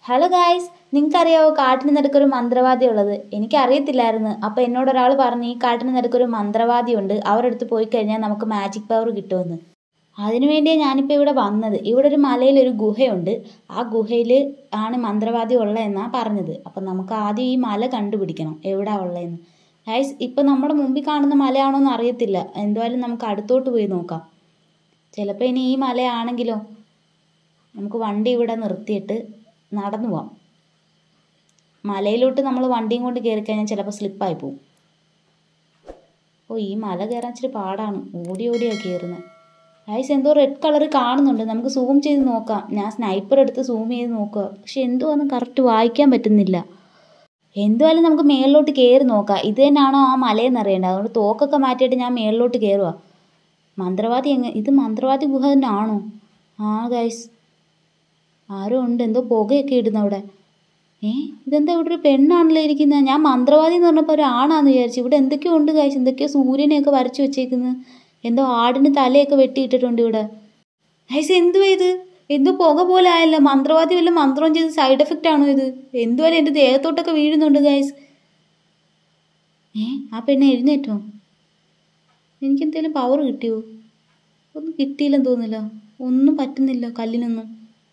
Hello guys നിങ്ങൾക്കറിയാവോ കാട്ടിന് നടുക്കൊരു മന്ത്രവാദി ഉള്ളത് എനിക്കറിയത്തില്ലായിരുന്നു അപ്പോൾ എന്നോട് ഒരാൾ പറഞ്ഞു ഈ കാട്ടിന് നടുക്കൊരു മന്ത്രവാദി ഉണ്ട് അവരുടെ അടുത്ത് പോയി കഴിഞ്ഞാൽ നമുക്ക് മാജിക് പവർ കിട്ടുമെന്ന് അതിനുവേണ്ടിയാണ് ഞാനിപ്പോൾ ഇവിടെ വന്നത് ഇവിടെ ഒരു മലയിൽ ഒരു ഗുഹയുണ്ട് ആ ഗുഹയിൽ ആണ് മന്ത്രവാദി ഉള്ളതെന്നാണ് പറഞ്ഞത് അപ്പം നമുക്ക് ആദ്യം ഈ മല കണ്ടുപിടിക്കണം എവിടാ ഉള്ളതെന്ന് ഗായ്സ് ഇപ്പം നമ്മുടെ മുമ്പിൽ കാണുന്ന മലയാണോ എന്ന് അറിയത്തില്ല എന്തായാലും നമുക്ക് അടുത്തോട്ട് പോയി നോക്കാം ചിലപ്പോൾ ഇനി ഈ മലയാണെങ്കിലോ നമുക്ക് വണ്ടി ഇവിടെ നിർത്തിയിട്ട് നടന്നു പോവാം മലയിലോട്ട് നമ്മൾ വണ്ടിയും കൊണ്ട് കയറി കഴിഞ്ഞാൽ ചിലപ്പോൾ സ്ലിപ്പായി പോകും ഓ ഈ മല കയറാൻ ഇച്ചിരി പാടാണ് ഓടി ഓടിയാണ് കയറുന്നത് ഗൈസ് എന്തോ റെഡ് കളർ കാണുന്നുണ്ട് നമുക്ക് സൂം ചെയ്ത് നോക്കാം ഞാൻ സ്നൈപ്പർ എടുത്ത് സൂം ചെയ്ത് നോക്കുക പക്ഷെ എന്തുവാന്ന് കറക്റ്റ് വായിക്കാൻ പറ്റുന്നില്ല എന്തുവായാലും നമുക്ക് മേളിലോട്ട് കയറി നോക്കാം ഇത് തന്നെയാണോ ആ മലയെന്ന് അറിയേണ്ടത് അതുകൊണ്ട് തോക്കൊക്കെ മാറ്റിയിട്ട് ഞാൻ മേളിലോട്ട് കയറുക മന്ത്രവാദി എങ്ങനെ ഇത് മന്ത്രവാദി ഗുഹ തന്നെ ആണോ ആ ഗൈസ് ആരോ ഉണ്ട് എന്തോ പുകയൊക്കെ ഇടുന്നു അവിടെ ഏ ഇതെന്താ ഇവിടെ ഒരു പെണ്ണാണല്ലോ ഇരിക്കുന്നത് ഞാൻ മന്ത്രവാദി എന്ന് പറഞ്ഞപ്പോൾ ഒരു ആണാന്ന് വിചാരിച്ചു ഇവിടെ എന്തൊക്കെയോ ഉണ്ട് കാഴ്ച എന്തൊക്കെയോ സൂര്യനെയൊക്കെ വരച്ചു വെച്ചേക്കുന്നത് എന്തോ ആടിന് തലയൊക്കെ വെട്ടിയിട്ടിട്ടുണ്ട് ഇവിടെ ഗൈസ് എന്തുവാ ഇത് എന്തോ പുക പോലെ ആയല്ലോ മന്ത്രവാദി വല്ല മന്ത്രം ചെയ്ത് സൈഡ് എഫക്റ്റ് ആണോ ഇത് എന്തുവരെ എൻ്റെ ദേഹത്തോട്ടൊക്കെ വീഴുന്നുണ്ട് ഗൈസ് ഏ ആ പെണ്ണ് എഴുന്നേറ്റോ എനിക്ക് എന്തെങ്കിലും പവർ കിട്ടിയോ ഒന്നും കിട്ടിയില്ലെന്ന് തോന്നില്ല ഒന്നും പറ്റുന്നില്ല കല്ലിനൊന്നും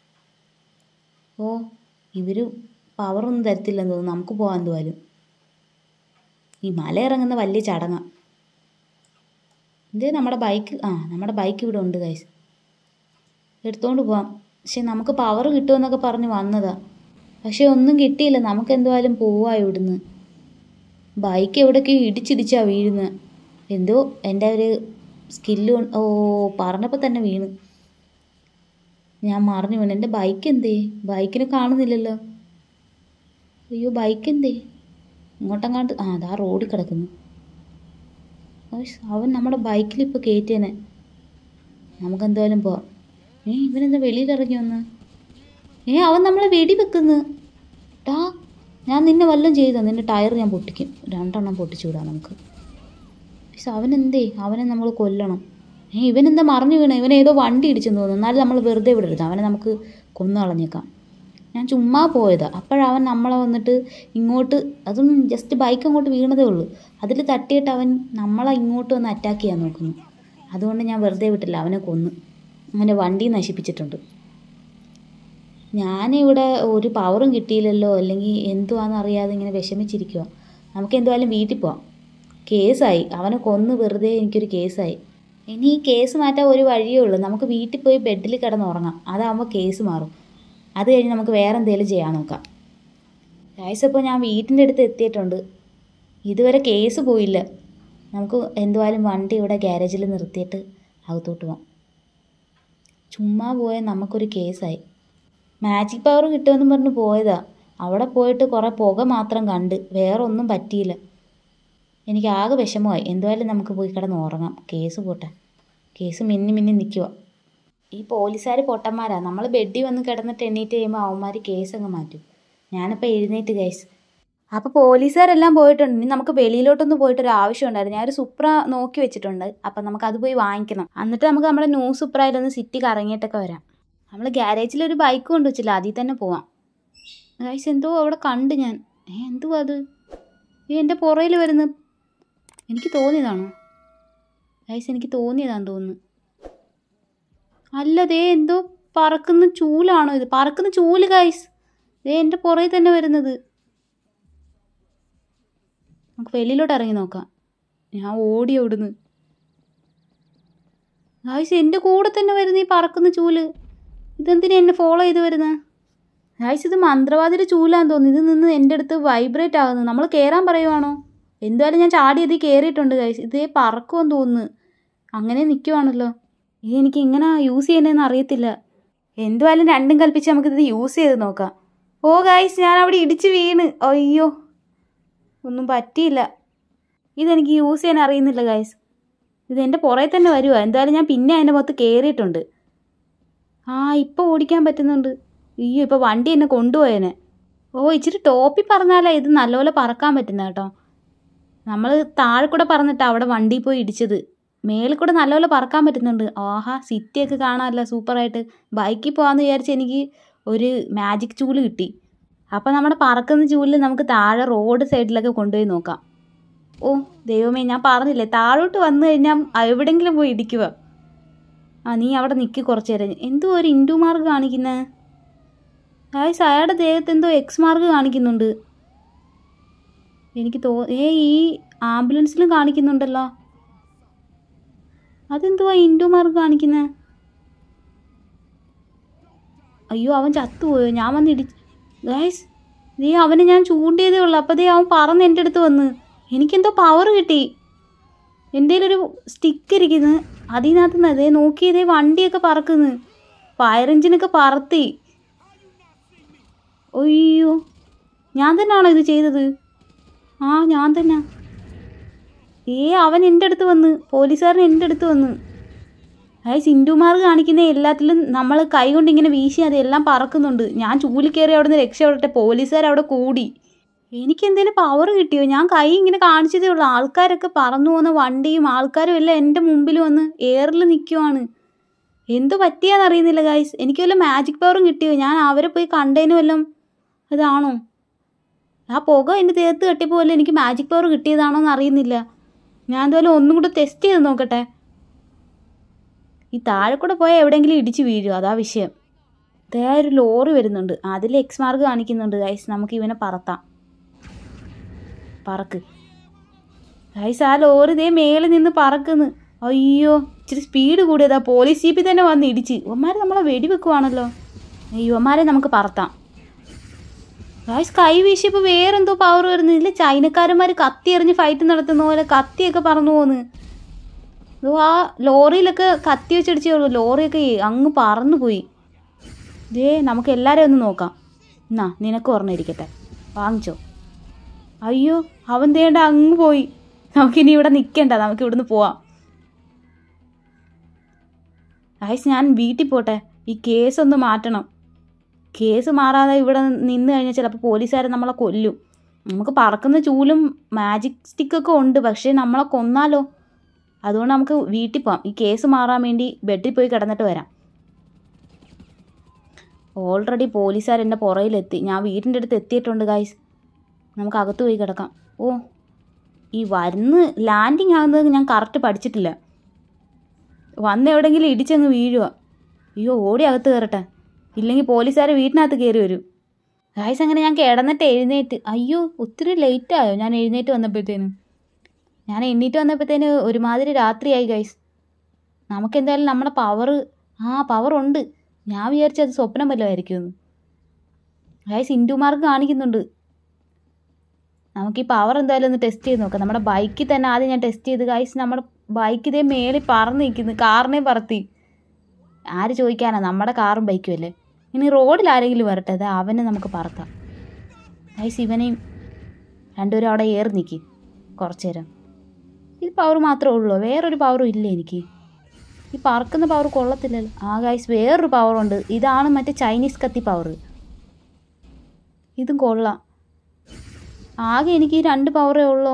ഓ ഇവർ പവറൊന്നും തരത്തില്ലെന്ന് തോന്നുന്നു നമുക്ക് പോകാൻ എന്തുവാലും ഈ മല ഇറങ്ങുന്ന വലിയ ചടങ്ങാ ഇത് നമ്മുടെ ബൈക്ക് ആ നമ്മുടെ ബൈക്ക് ഇവിടെ ഉണ്ട് ഗൈസ് എടുത്തോണ്ട് പോവാം പക്ഷെ നമുക്ക് പവർ കിട്ടുമെന്നൊക്കെ പറഞ്ഞ് വന്നതാ പക്ഷെ ഒന്നും കിട്ടിയില്ല നമുക്ക് എന്തുവായാലും പോവാ ഇവിടുന്ന് ബൈക്ക് എവിടേക്കോ ഇടിച്ചിടിച്ചാ വീഴുന്നത് എന്തോ എൻ്റെ ഒരു സ്കില്ല് ഓ പറഞ്ഞപ്പോൾ തന്നെ വീണ് ഞാൻ മറിഞ്ഞു വീണ് എൻ്റെ ബൈക്ക് എന്തേ ബൈക്കിനെ കാണുന്നില്ലല്ലോ അയ്യോ ബൈക്ക് എന്തേ ഇങ്ങോട്ടെങ്ങാണ്ട് ആ അതാ റോഡിൽ കിടക്കുന്നു ഉയ്സ്, അവൻ നമ്മുടെ ബൈക്കിൽ ഇപ്പോൾ കയറ്റിയനെ നമുക്ക് എന്തായാലും പോവാം ഏ ഇവനെന്താ വെളിയിലിറങ്ങി വന്ന് ഏ അവൻ നമ്മളെ വെടി വെക്കുന്നു ടാ ഞാൻ നിന്നെ വല്ലതും ചെയ്തോ നിന്റെ ടയർ ഞാൻ പൊട്ടിക്കും രണ്ടെണ്ണം പൊട്ടിച്ചു വിടാം നമുക്ക് പക്ഷെ അവനെന്തേ അവനെ നമ്മൾ കൊല്ലണം ഏ ഇവനെന്താ മറിഞ്ഞു വീണ ഇവൻ ഏതോ വണ്ടി ഇടിച്ചെന്ന് തോന്നുന്നു എന്നാലും നമ്മൾ വെറുതെ വിടരുത് അവനെ നമുക്ക് കൊന്നു കളഞ്ഞേക്കാം ഞാൻ ചുമ്മാ പോയതാ അപ്പോഴവൻ നമ്മളെ വന്നിട്ട് ഇങ്ങോട്ട് അതും ജസ്റ്റ് ബൈക്ക് അങ്ങോട്ട് വീണതേ ഉള്ളൂ അതിൽ തട്ടിയിട്ട് അവൻ നമ്മളെ ഇങ്ങോട്ട് വന്ന് അറ്റാക്ക് ചെയ്യാൻ നോക്കുന്നു അതുകൊണ്ട് ഞാൻ വെറുതെ വിട്ടില്ല അവനെ കൊന്നു അവൻ്റെ വണ്ടി നശിപ്പിച്ചിട്ടുണ്ട് ഞാനിവിടെ ഒരു പവറും കിട്ടിയില്ലല്ലോ അല്ലെങ്കിൽ എന്തുവാന്ന് അറിയാതെ ഇങ്ങനെ വിഷമിച്ചിരിക്കുക നമുക്ക് എന്തുവായാലും വീട്ടിൽ പോവാം കേസായി അവനെ കൊന്ന് വെറുതെ എനിക്കൊരു കേസായി ഇനി ഈ കേസ് മാറ്റാൻ ഒരു വഴിയേ ഉള്ളൂ നമുക്ക് വീട്ടിൽ പോയി ബെഡിൽ കിടന്ന് ഉറങ്ങാം അതാകുമ്പോൾ കേസ് മാറും അത് കഴിഞ്ഞ് നമുക്ക് വേറെ എന്തെങ്കിലും ചെയ്യാൻ നോക്കാം ഗൈസ് ഇപ്പോൾ ഞാൻ വീട്ടിൻ്റെ അടുത്ത് എത്തിയിട്ടുണ്ട് ഇതുവരെ കേസ് പോയില്ല നമുക്ക് എന്തുവായാലും വണ്ടി ഇവിടെ ഗ്യാരേജിൽ നിർത്തിയിട്ട് അകത്തോട്ട് പോവാം ചുമ്മാ പോയാൽ നമുക്കൊരു കേസായി മാജിക് പവർ കിട്ടുമെന്ന് പറഞ്ഞ് പോയതാ അവിടെ പോയിട്ട് കുറേ പുക മാത്രം കണ്ട് വേറെ ഒന്നും പറ്റിയില്ല എനിക്ക് ആകെ വിഷമമായി എന്തുവായാലും നമുക്ക് പോയി കിടന്ന് ഉറങ്ങാം കേസ് പോട്ടെ കേസ് മിന്നി മിന്നി നിൽക്കുക ഈ പോലീസുകാർ പൊട്ടന്മാരാ നമ്മൾ ബെഡിൽ വന്ന് കിടന്നിട്ട് എണ്ണീറ്റ് കഴിയുമ്പോൾ അവന്മാർ കേസ് അങ്ങ് മാറ്റും ഞാനിപ്പോൾ എഴുന്നേറ്റ് കേസ് അപ്പോൾ പോലീസുകാരെല്ലാം പോയിട്ടുണ്ട് ഇനി നമുക്ക് വെളിയിലോട്ടൊന്ന് പോയിട്ട് ഒരു ആവശ്യം ഉണ്ടായിരുന്നു ഞാനൊരു സുപ്ര നോക്കി വെച്ചിട്ടുണ്ട് അപ്പം നമുക്ക് അത് പോയി വാങ്ങിക്കണം എന്നിട്ട് നമുക്ക് നമ്മുടെ ന്യൂ സുപ്രയിലൊന്ന് സിറ്റി കറങ്ങിയിട്ടൊക്കെ വരാം നമ്മൾ ഗ്യാരേജിൽ ഒരു ബൈക്ക് കൊണ്ട് വെച്ചില്ല അതിൽ തന്നെ പോവാം ഗൈസ് എന്തോ അവിടെ കണ്ട് ഞാൻ ഏ എന്തുവാ അത് ഏ എൻ്റെ പുറയിൽ വരുന്ന എനിക്ക് തോന്നിയതാണോ ഗൈസ് എനിക്ക് തോന്നിയതാന്ന് തോന്നുന്നു അല്ല ദേ എന്തോ പറക്കുന്ന ചൂലാണോ ഇത് പറക്കുന്ന ചൂല് ഗൈസ് ദേ എൻ്റെ പുറകിൽ തന്നെ വരുന്നത് നമുക്ക് വെളിയിലോട്ട് ഇറങ്ങി നോക്കാം ഞാൻ ഓടി ഓടുന്നു ഗായ്സ് എൻ്റെ കൂടെ തന്നെ വരുന്ന ഈ പറക്കുന്ന ചൂല് ഇതെന്തിനാ എന്നെ ഫോളോ ചെയ്ത് വരുന്നത് ഗായ്സ് ഇത് മന്ത്രവാദിയുടെ ചൂലാന്ന് തോന്നുന്നു ഇത് നിന്ന് എൻ്റെ അടുത്ത് വൈബ്രേറ്റ് ആകുന്നു നമ്മൾ കയറാൻ പറയുവാണോ എന്തായാലും ഞാൻ ചാടി ഇതിൽ കയറിയിട്ടുണ്ട് ഗൈസ് ഇതേ പറക്കുമെന്ന് തോന്നുന്നു അങ്ങനെ നിൽക്കുവാണല്ലോ ഇത് എനിക്ക് ഇങ്ങനെ യൂസ് ചെയ്യുന്നതെന്ന് അറിയത്തില്ല എന്തുവായാലും രണ്ടും കൽപ്പിച്ച് നമുക്കിത് യൂസ് ചെയ്ത് നോക്കാം ഓ ഗൈസ് ഞാൻ അവിടെ ഇടിച്ച് വീണ് അയ്യോ ഒന്നും പറ്റിയില്ല ഇതെനിക്ക് യൂസ് ചെയ്യാൻ അറിയുന്നില്ല ഗൈസ് ഇത് എൻ്റെ പുറകെ തന്നെ വരുവാ എന്തായാലും ഞാൻ പിന്നെ അതിൻ്റെ മുഖത്ത് കയറിയിട്ടുണ്ട് ആ ഇപ്പോൾ ഓടിക്കാൻ പറ്റുന്നുണ്ട് അയ്യോ ഇപ്പോൾ വണ്ടി എന്നെ കൊണ്ടുപോയേനെ ഓ ഇച്ചിരി ടോപ്പിൽ പറഞ്ഞാലേ ഇത് നല്ലപോലെ പറക്കാൻ പറ്റുന്ന കേട്ടോ നമ്മൾ താഴെ കൂടെ പറഞ്ഞിട്ടാ അവിടെ വണ്ടി പോയി ഇടിച്ചത് മേളിൽ കൂടെ നല്ലപോലെ പറക്കാൻ പറ്റുന്നുണ്ട് ആഹാ സിറ്റിയൊക്കെ കാണാമല്ലോ സൂപ്പറായിട്ട് ബൈക്കിൽ പോകാമെന്ന് വിചാരിച്ച് എനിക്ക് ഒരു മാജിക് ചൂല് കിട്ടി അപ്പം നമ്മുടെ പറക്കുന്ന ചൂലിൽ നമുക്ക് താഴെ റോഡ് സൈഡിലൊക്കെ കൊണ്ടുപോയി നോക്കാം ഓ ദൈവമേ ഞാൻ പറഞ്ഞില്ലേ താഴോട്ട് വന്നു കഴിഞ്ഞാൽ എവിടെങ്കിലും പോയി ഇടിക്കുക ആ നീ അവിടെ നിൽക്കി കുറച്ച് നേരം എന്തോ ഒരു ഇൻഡു മാർക്ക് കാണിക്കുന്നത് ഗായ്സ് അയാളുടെ ദേഹത്ത് എന്തോ എക്സ് മാർക്ക് കാണിക്കുന്നുണ്ട് എനിക്ക് തോ ഏ ഈ ആംബുലൻസിലും കാണിക്കുന്നുണ്ടല്ലോ അതെന്തുവാ ഇൻഡു മാർക്ക് കാണിക്കുന്നത് അയ്യോ അവൻ ചത്തുപോയോ ഞാൻ വന്ന് ഇടി ഗായ്സ് ദേ അവനെ ഞാൻ ചൂണ്ടിയതേ ഉള്ളൂ അപ്പോൾ ദേ അവൻ പറന്ന് എൻ്റെ അടുത്ത് വന്ന് എനിക്കെന്തോ പവർ കിട്ടി എൻ്റെ ഒരു സ്റ്റിക്ക് ഇരിക്കുന്നു അതിനകത്ത് നിന്ന് അതേ നോക്കിയതേ വണ്ടിയൊക്കെ പറക്കുന്നു ഫയർ എഞ്ചിനൊക്കെ പറത്തി അയ്യോ ഞാൻ തന്നെയാണോ ഇത് ചെയ്തത് ആ ഞാൻ തന്നെ ഏ അവൻ എൻ്റെ അടുത്ത് വന്ന് പോലീസുകാരൻ എൻ്റെ അടുത്ത് വന്ന് അതായത് സിൻഡുമാർ കാണിക്കുന്ന എല്ലാത്തിലും നമ്മൾ കൈ കൊണ്ട് ഇങ്ങനെ വീശി അതെല്ലാം പറക്കുന്നുണ്ട് ഞാൻ ചൂലി കയറി അവിടെ നിന്ന് രക്ഷപ്പെടട്ടെ പോലീസുകാർ അവിടെ കൂടി എനിക്ക് എന്തെങ്കിലും പവർ കിട്ടിയോ ഞാൻ കൈ ഇങ്ങനെ കാണിച്ചതേ ഉള്ളൂ ആൾക്കാരൊക്കെ പറന്നു പോകുന്ന വണ്ടിയും ആൾക്കാരും എല്ലാം എൻ്റെ മുമ്പിൽ വന്ന് എയറിൽ നിൽക്കുവാണ് എന്തു പറ്റിയാന്ന് അറിയുന്നില്ല ഗൈസ് എനിക്ക് വല്ല മാജിക് പവറും കിട്ടിയോ ഞാൻ അവരെ പോയി കണ്ടതിന് വല്ലതും ഇതാണോ ആ പുക എൻ്റെ ദേഹത്ത് കെട്ടിയപ്പോൾ വല്ല എനിക്ക് മാജിക് പവർ കിട്ടിയതാണോ എന്ന് അറിയുന്നില്ല ഞാൻ എന്തായാലും ഒന്നും കൂടെ ടെസ്റ്റ് ചെയ്ത് നോക്കട്ടെ ഈ താഴെ കൂടെ പോയാൽ എവിടെയെങ്കിലും ഇടിച്ച് വീഴും അതാ വിഷയം ദേ ഒരു ലോറി വരുന്നുണ്ട് അതിൽ എക്സ് മാർക്ക് കാണിക്കുന്നുണ്ട് ഗൈസ് നമുക്ക് ഇവനെ പറത്താം പറക്ക് ഗൈസ് ആ ലോറി ദേ മേലെ നിന്ന് പറക്കുന്നു അയ്യോ ഇച്ചിരി സ്പീഡ് കൂടിയതാ പോലീസ് ജീപ്പിൽ തന്നെ വന്ന് ഇടിച്ച് ഇവന്മാരെ നമ്മളെ വെടിവെക്കുവാണല്ലോ ഇവന്മാരെ നമുക്ക് പറത്താം ഗായ്സ് കൈ വീശിയപ്പോൾ വേറെന്തോ പവർ വരുന്നില്ല ചൈനക്കാരന്മാർ കത്തി എറിഞ്ഞ് ഫൈറ്റ് നടത്തുന്ന പോലെ കത്തിയൊക്കെ പറന്നു പോന്ന് ഇതോ ആ ലോറിയിലൊക്കെ കത്തി വെച്ചടിച്ചേ ഉള്ളൂ ലോറിയൊക്കെ അങ്ങ് പറന്നു പോയി ദേ നമുക്ക് എല്ലാവരെയും ഒന്ന് നോക്കാം എന്നാ നിനക്ക് ഓർമ്മയിരിക്കട്ടെ വാങ്ങിച്ചോ അയ്യോ അവൻ തേണ്ട അങ്ങ് പോയി നമുക്കിനി ഇവിടെ നിൽക്കണ്ട നമുക്ക് ഇവിടുന്ന് പോവാം ഗായ്സ് ഞാൻ വീട്ടിൽ പോട്ടെ ഈ കേസ് ഒന്ന് മാറ്റണം കേസ് മാറാതെ ഇവിടെ നിന്ന് കഴിഞ്ഞാൽ ചിലപ്പോൾ പോലീസുകാർ നമ്മളെ കൊല്ലും നമുക്ക് പറക്കുന്ന ചൂലും മാജിക് സ്റ്റിക്കൊക്കെ ഉണ്ട് പക്ഷേ നമ്മളെ കൊന്നാലോ അതുകൊണ്ട് നമുക്ക് വീട്ടിൽ പോവാം ഈ കേസ് മാറാൻ വേണ്ടി ബെഡിൽ പോയി കിടന്നിട്ട് വരാം ഓൾറെഡി പോലീസുകാർ എൻ്റെ പുറയിലെത്തി ഞാൻ വീടിൻ്റെ അടുത്ത് എത്തിയിട്ടുണ്ട് ഗായ്സ് നമുക്ക് അകത്ത് പോയി കിടക്കാം ഓ ഈ വരുന്ന് ലാൻഡിങ് ആകുന്നത് ഞാൻ കറക്റ്റ് പഠിച്ചിട്ടില്ല വന്ന് എവിടെയെങ്കിലും ഇടിച്ചങ്ങ് വീഴുക അയ്യോ ഓടി അകത്ത് കയറട്ടെ ഇല്ലെങ്കിൽ പോലീസുകാർ വീട്ടിനകത്ത് കയറി വരും ഗായ്സ് അങ്ങനെ ഞാൻ കിടന്നിട്ട് എഴുന്നേറ്റ് അയ്യോ ഒത്തിരി ലേറ്റായോ ഞാൻ എഴുന്നേറ്റ് വന്നപ്പോഴത്തേന് ഞാൻ എണ്ണീറ്റ് വന്നപ്പോഴത്തേന് ഒരുമാതിരി രാത്രിയായി ഗൈസ് നമുക്ക് എന്തായാലും നമ്മുടെ പവർ ആ പവർ ഉണ്ട് ഞാൻ വിചാരിച്ചത് അത് സ്വപ്നം വല്ലതായിരിക്കുമെന്ന് ഗൈസ് ഇൻഡുമാർക്ക് കാണിക്കുന്നുണ്ട് നമുക്ക് ഈ പവർ എന്തായാലും ഒന്ന് ടെസ്റ്റ് ചെയ്ത് നോക്കാം നമ്മുടെ ബൈക്കിൽ തന്നെ ആദ്യം ഞാൻ ടെസ്റ്റ് ചെയ്ത് ഗൈസ് നമ്മുടെ ബൈക്ക് ഇതേ മേളിൽ പറന്ന് നിൽക്കുന്നു കാറിനെ പറത്തി ആര് ചോദിക്കാനാ നമ്മുടെ കാറും ബൈക്കും അല്ലേ ഇനി റോഡിൽ ആരെങ്കിലും വരട്ടെ അത് അവനെ നമുക്ക് പറത്താം ഗൈസ് ഇവനെയും രണ്ടുപേരും അവിടെ ഏറി നിൽക്കി കുറച്ചു നേരം ഇത് പവർ മാത്രമേ ഉള്ളൂ വേറൊരു പവറും ഇല്ല എനിക്ക് ഈ പറക്കുന്ന പവർ കൊള്ളത്തില്ലല്ലോ ആ ഗൈസ് വേറൊരു പവറുണ്ട് ഇതാണ് മറ്റേ ചൈനീസ് കത്തി പവർ ഇതും കൊള്ളാം ആകെ എനിക്ക് ഈ രണ്ട് പവറേ ഉള്ളൂ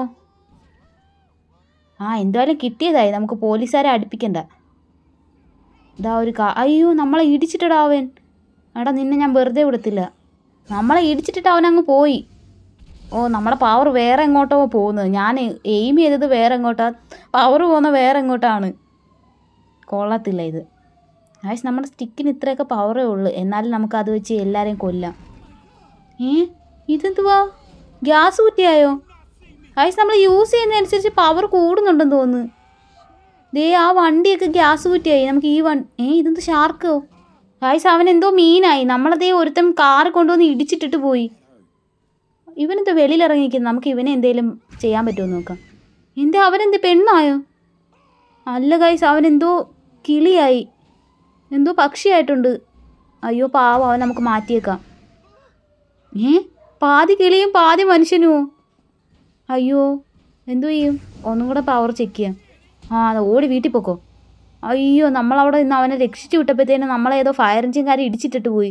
ആ എന്തായാലും കിട്ടിയതായി നമുക്ക് പോലീസുകാരെ അടുപ്പിക്കണ്ട ഇതാ ഒരു കാ അയ്യോ നമ്മളെ ഇടിച്ചിട്ടടാ അവൻ എടാ നിന്നെ ഞാൻ വെറുതെ വിടത്തില്ല നമ്മളെ ഇടിച്ചിട്ടിട്ട് അവൻ അങ്ങ് പോയി ഓ നമ്മുടെ പവർ വേറെ എങ്ങോട്ടോ പോകുന്നത് ഞാൻ എയിം ചെയ്തത് വേറെ എങ്ങോട്ടാ പവർ പോകുന്ന വേറെ എങ്ങോട്ടാണ് കൊള്ളത്തില്ല ഇത് ആയിസ് നമ്മുടെ സ്റ്റിക്കിന് ഇത്രയൊക്കെ പവറേ ഉള്ളൂ എന്നാലും നമുക്ക് അത് വെച്ച് എല്ലാവരെയും കൊല്ലാം ഏ ഇതെന്തുവാ ഗ്യാസ് കുറ്റിയായോ ആയിസ് നമ്മൾ യൂസ് ചെയ്യുന്നതനുസരിച്ച് പവർ കൂടുന്നുണ്ടെന്ന് തോന്നുന്നു ദേ ആ വണ്ടിയൊക്കെ ഗ്യാസ് കുറ്റിയായി നമുക്ക് ഈ വൺ ഏ ഇതെന്ത് ഷാർക്കോ ആയിസ് അവൻ എന്തോ മീനായി നമ്മളതേ ഒരുത്തൻ കാറ് കൊണ്ടുവന്ന് ഇടിച്ചിട്ടിട്ട് പോയി ഇവനെന്തോ വെളിയിൽ ഇറങ്ങിയിരിക്കുന്നു നമുക്ക് ഇവനെ എന്തേലും ചെയ്യാൻ പറ്റുമോ നോക്കാം എന്താ അവനെന്ത് പെണ്ണായോ അല്ല ഗൈസ് അവനെന്തോ കിളിയായി എന്തോ പക്ഷിയായിട്ടുണ്ട് അയ്യോ പാവം അവൻ നമുക്ക് മാറ്റിയേക്കാം ഏ പാതി കിളിയും പാതി മനുഷ്യനുമോ അയ്യോ എന്തോ ചെയ്യും ഒന്നും കൂടെ പവർ ചെക്ക് ചെയ്യാം ആ അത് ഓടി വീട്ടിൽ പോക്കോ അയ്യോ നമ്മളവിടെ നിന്ന് അവനെ രക്ഷിച്ചു വിട്ടപ്പോഴത്തേനും നമ്മളേതോ ഫയർ എഞ്ചിൻകാരെ ഇടിച്ചിട്ടിട്ട് പോയി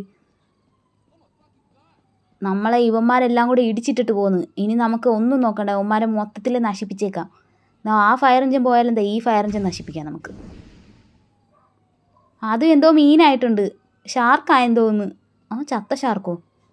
നമ്മളെ ഇവന്മാരെല്ലാം കൂടി ഇടിച്ചിട്ടിട്ട് പോന്ന് ഇനി നമുക്ക് ഒന്നും നോക്കണ്ട ഇവന്മാരെ മൊത്തത്തിൽ നശിപ്പിച്ചേക്കാം ദാ ആ ഫയർ എഞ്ചിൻ പോയാലും എന്താ ഈ ഫയർ എഞ്ചിൻ നശിപ്പിക്കാം നമുക്ക് അതും എന്തോ മീനായിട്ടുണ്ട് ഷാർക്കായെന്ന് തോന്നുന്നു ആ ചത്ത ഷാർക്കോ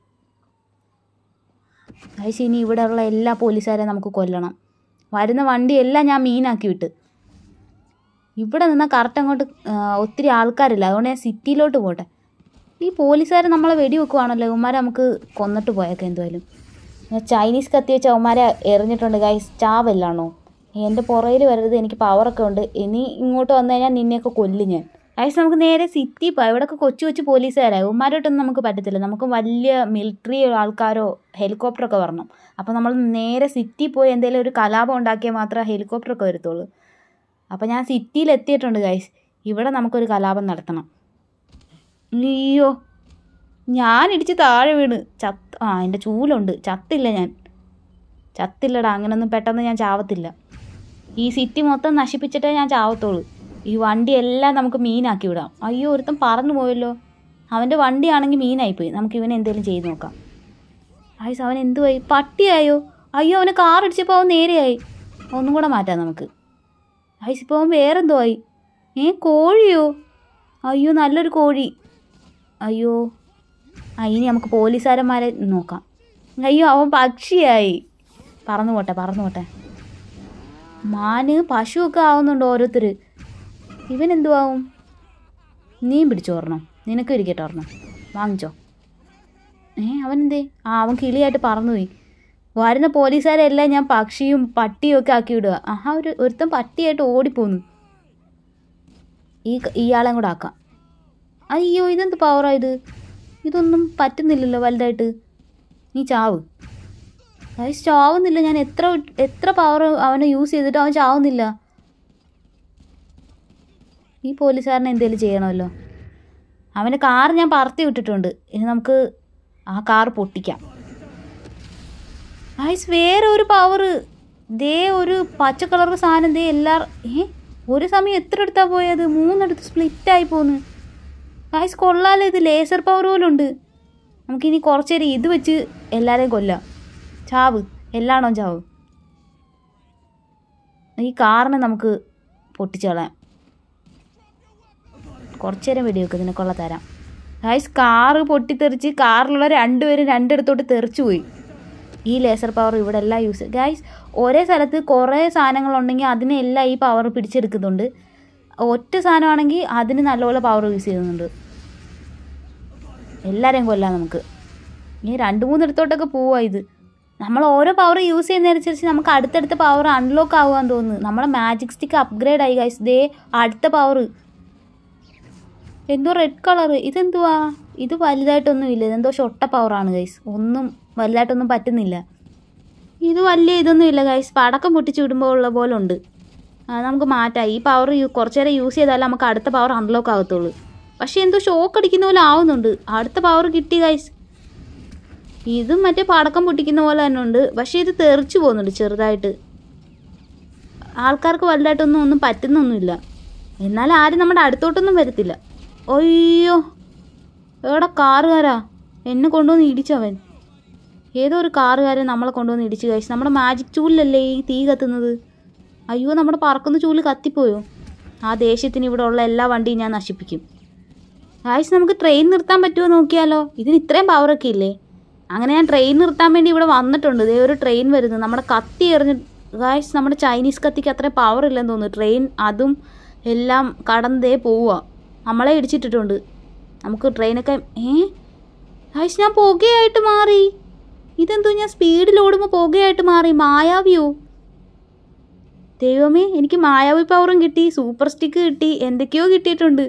ഗൈസ് ഇനി ഇവിടെയുള്ള എല്ലാ പോലീസുകാരെയും നമുക്ക് കൊല്ലണം വരുന്ന വണ്ടിയെല്ലാം ഞാൻ മീനാക്കി വിട്ട് ഇവിടെ നിന്നാൽ കറക്റ്റ് അങ്ങോട്ട് ആ, ഒത്തിരി ആൾക്കാരില്ല അതുകൊണ്ട് ഞാൻ സിറ്റിയിലോട്ട് പോട്ടെ ഈ പോലീസുകാർ നമ്മളെ വെടി വെക്കുവാണല്ലോ ഇവന്മാരെ നമുക്ക് കൊന്നിട്ട് പോയേക്കാം എന്തായാലും ഞാൻ ചൈനീസ് കത്തി വെച്ച് അവന്മാരെ എറിഞ്ഞിട്ടുണ്ട് ഗൈസ് ചാവല്ലാണോ എൻ്റെ പുറയിൽ വരരുത് എനിക്ക് പവറൊക്കെ ഉണ്ട് ഇനി ഇങ്ങോട്ട് വന്നു കഴിഞ്ഞാൽ നിന്നെയൊക്കെ കൊല്ലും ഞാൻ ഗൈസ് നമുക്ക് നേരെ സിറ്റി പോകാം ഇവിടെയൊക്കെ കൊച്ചു കൊച്ചു പോലീസുകാരാണ് ഇവന്മാരോട്ടൊന്നും നമുക്ക് പറ്റത്തില്ല നമുക്ക് വലിയ മിലിറ്ററി ആൾക്കാരോ ഹെലികോപ്റ്ററൊക്കെ വരണം അപ്പോൾ നമ്മൾ നേരെ സിറ്റി പോയി എന്തെങ്കിലും ഒരു കലാപം ഉണ്ടാക്കിയാൽ മാത്രമേ ഹെലികോപ്റ്ററൊക്കെ വരത്തുള്ളൂ അപ്പോൾ ഞാൻ സിറ്റിയിൽ എത്തിയിട്ടുണ്ട് ഗൈസ് ഇവിടെ നമുക്കൊരു കലാപം നടത്തണം അയ്യോ ഞാൻ ഇടിച്ച് താഴെ വീണ് ചത്ത് ആ എൻ്റെ ചൂലുണ്ട് ചത്തില്ല ഞാൻ ചത്തില്ലടാ അങ്ങനൊന്നും പെട്ടെന്ന് ഞാൻ ചാവത്തില്ല ഈ സിറ്റി മൊത്തം നശിപ്പിച്ചിട്ടേ ഞാൻ ചാവത്തുള്ളൂ ഈ വണ്ടി എല്ലാം നമുക്ക് മീനാക്കി വിടാം അയ്യോ ഒരുത്തൻ പറന്നു പോയല്ലോ അവൻ്റെ വണ്ടിയാണെങ്കിൽ മീനായിപ്പോയി നമുക്ക് ഇവനെ എന്തെങ്കിലും ചെയ്ത് നോക്കാം ആയിസ് അവൻ എന്തുവായി പട്ടിയായോ അയ്യോ അവനെ കാർ ഇടിച്ചപ്പോൾ അവൻ നേരെയായി ഒന്നും കൂടെ മാറ്റാം നമുക്ക് ആയിസ് ഇപ്പോൾ അവൻ വേറെന്തോ ആയി ഏ കോഴിയോ അയ്യോ നല്ലൊരു കോഴി അയ്യോ ആ ഇനി നമുക്ക് പോലീസുകാരന്മാരെ നോക്കാം അയ്യോ അവൻ പക്ഷിയായി പറന്നു പോട്ടെ പറന്നു പോട്ടെ മാന് പശുവൊക്കെ ആവുന്നുണ്ട് ഓരോരുത്തർ ഇവൻ എന്തുവാവും നീയും പിടിച്ചോ ഒരെണ്ണം നിനക്ക് ഇരിക്കട്ടെ ഒരെണ്ണം വാങ്ങിച്ചോ ഏ അവൻ എന്തേ ആ അവൻ കിളിയായിട്ട് പറന്നുപോയി വരുന്ന പോലീസുകാരെല്ലാം ഞാൻ പക്ഷിയും പട്ടിയും ഒക്കെ ആക്കി വിടുക ആഹാ ഒരു ഒരുത്തൻ പട്ടിയായിട്ട് ഓടിപ്പോന്നു ഈ ഇയാളെയും കൂടെ ആക്കാം അയ്യോ ഇതെന്ത് പവറാ ഇത് ഇതൊന്നും പറ്റുന്നില്ലല്ലോ വലുതായിട്ട് നീ ചാവ് അത് ചാവുന്നില്ല ഞാൻ എത്ര എത്ര പവർ അവനെ യൂസ് ചെയ്തിട്ട് അവൻ ചാവുന്നില്ല ഈ പോലീസുകാരനെ എന്തെങ്കിലും ചെയ്യണമല്ലോ അവൻ്റെ കാർ ഞാൻ പറത്തി വിട്ടിട്ടുണ്ട് ഇനി നമുക്ക് ആ കാർ പൊട്ടിക്കാം ഐസ് വേറെ ഒരു പവർ ദേ ഒരു പച്ച കളർ സാധനം ദേ എല്ലാ ഏ ഒരു സമയം എത്ര എടുത്താ പോയത് മൂന്നെടുത്ത് സ്പ്ലിറ്റായി പോന്ന് ഗായ്സ് കൊള്ളാലോ ഇത് ലേസർ പവർ പോലും ഉണ്ട് നമുക്കിനി കുറച്ച് നേരം ഇത് വെച്ച് എല്ലാവരെയും കൊല്ലാം ചാവ് എല്ലാണോ ചാവ് ഈ കാറിനെ നമുക്ക് പൊട്ടിച്ച് കളയാം കുറച്ച് നേരം വെടിവെക്ക് നിനക്കുള്ള തരാം ഗായ്സ് കാറ് പൊട്ടിത്തെറിച്ച് കാറിലുള്ള രണ്ടുപേരും രണ്ടിടത്തോട്ട് തെറിച്ചു പോയി ഈ ലേസർ പവർ ഇവിടെ എല്ലാം യൂസ് ഗായ്സ് ഒരേ സ്ഥലത്ത് കുറേ സാധനങ്ങളുണ്ടെങ്കിൽ അതിനെല്ലാം ഈ പവർ പിടിച്ചെടുക്കുന്നുണ്ട് ഒറ്റ സാധനമാണെങ്കിൽ അതിന് നല്ലപോലെ പവർ യൂസ് ചെയ്യുന്നുണ്ട് എല്ലാവരെയും കൊല്ലാം നമുക്ക് ഈ രണ്ട് മൂന്നിടത്തോട്ടൊക്കെ പോവാ ഇത് നമ്മൾ ഓരോ പവർ യൂസ് ചെയ്യുന്നതനുസരിച്ച് നമുക്ക് അടുത്തടുത്ത പവർ അൺലോക്ക് ആവുകയെന്ന് തോന്നുന്നു നമ്മളെ മാജിക് സ്റ്റിക്ക് അപ്ഗ്രേഡ് ആയി ഗൈസ് ദേ അടുത്ത പവർ എന്തോ റെഡ് കളർ ഇതെന്തുവാ ഇത് വലുതായിട്ടൊന്നും ഇല്ല ഇതെന്തോ ഷൊട്ട പവറാണ് ഗൈസ് ഒന്നും വലുതായിട്ടൊന്നും പറ്റുന്നില്ല ഇത് വലിയ ഇതൊന്നും ഇല്ല ഗൈസ് പടക്കം പൊട്ടിച്ച് വിടുമ്പോൾ ഉള്ള പോലെ ഉണ്ട് ആ, നമുക്ക് മാറ്റാം ഈ പവർ കുറച്ച് നേരം യൂസ് ചെയ്താലേ നമുക്ക് അടുത്ത പവർ അൺലോക്ക് ആകത്തുള്ളൂ പക്ഷേ എന്തോ ഷോക്ക് അടിക്കുന്ന പോലെ ആവുന്നുണ്ട് അടുത്ത പവർ കിട്ടി ഗൈസ് ഇതും മറ്റേ പടക്കം പൊട്ടിക്കുന്ന പോലെ തന്നെ ഉണ്ട് പക്ഷേ ഇത് തെറിച്ചു പോകുന്നുണ്ട് ചെറുതായിട്ട് ആൾക്കാർക്ക് വലുതായിട്ടൊന്നും ഒന്നും പറ്റുന്നൊന്നുമില്ല എന്നാൽ ആരും നമ്മുടെ അടുത്തോട്ടൊന്നും വരത്തില്ല അയ്യോ എവിടെ കാറുകാരാ എന്നെ കൊണ്ടുവന്ന് ഇടിച്ചവൻ ഏതോ ഒരു കാറുകാരൻ നമ്മളെ കൊണ്ടുവന്ന് ഇടിച്ച് കഴിച്ചു നമ്മുടെ മാജിക് ചൂലിലല്ലേ ഈ തീ കത്തുന്നത് അയ്യോ നമ്മുടെ പറക്കുന്ന ചൂല് കത്തിപ്പോയോ ആ ദേഷ്യത്തിന് ഇവിടെ ഉള്ള എല്ലാ വണ്ടിയും ഞാൻ നശിപ്പിക്കും ഗായ്സ് നമുക്ക് ട്രെയിൻ നിർത്താൻ പറ്റുമോ നോക്കിയാലോ ഇതിന് ഇത്രയും പവറൊക്കെ ഇല്ലേ അങ്ങനെ ഞാൻ ട്രെയിൻ നിർത്താൻ വേണ്ടി ഇവിടെ വന്നിട്ടുണ്ട് ഇതേ ഒരു ട്രെയിൻ വരുന്നു നമ്മുടെ കത്തി എറിഞ്ഞ് ഗായ്സ് നമ്മുടെ ചൈനീസ് കത്തിക്ക് അത്രയും പവർ ഇല്ലെന്ന് തോന്നുന്നു ട്രെയിൻ അതും എല്ലാം കടന്നതേ പോവുക നമ്മളെ ഇടിച്ചിട്ടിട്ടുണ്ട് നമുക്ക് ട്രെയിനൊക്കെ ഏ ഗായ്സ് ഞാൻ പുകയായിട്ട് മാറി ഇതെന്തോ ഞാൻ സ്പീഡിൽ ഓടുമ്പോൾ പുകയായിട്ട് മാറി മായാവിയോ ദൈവമേ എനിക്ക് മായാവി പവറും കിട്ടി സൂപ്പർ സ്റ്റിക്ക് കിട്ടി എന്തൊക്കെയോ കിട്ടിയിട്ടുണ്ട്